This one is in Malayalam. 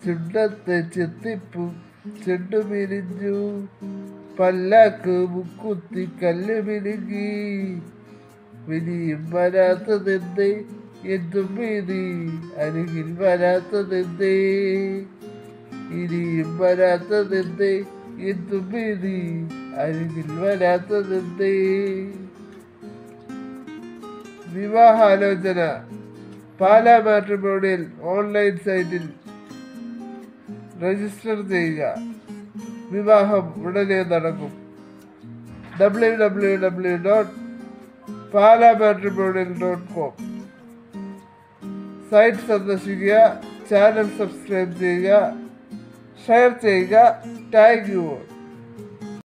ചുണ്ടത്തെ ചെത്തിപ്പു ചെണ്ടുമിരിഞ്ഞു പല്ലാക്ക് മുക്കുത്തി കല്ല് മിനുങ്ങി വിനിയും വരാത്തതെന്തേ എന്തും വീതി അരികിൽ വരാത്തതെന്തേ ഇനിയും വരാത്തതെന്തേ എന്തും വീതി അരികിൽ വരാത്തതെന്തേ വിവാഹാലോചന പാലാ മാട്രിമോണിയൽ ഓൺലൈൻ സൈറ്റിൽ രജിസ്റ്റർ ചെയ്യുക വിവാഹം ഉടനെ നടക്കും W W W dot Pala matrimonial dot com site സന്ദർശിക്കുക ചാനൽ സബ്സ്ക്രൈബ് ചെയ്യുക ഷെയർ ചെയ്യുക താങ്ക് യു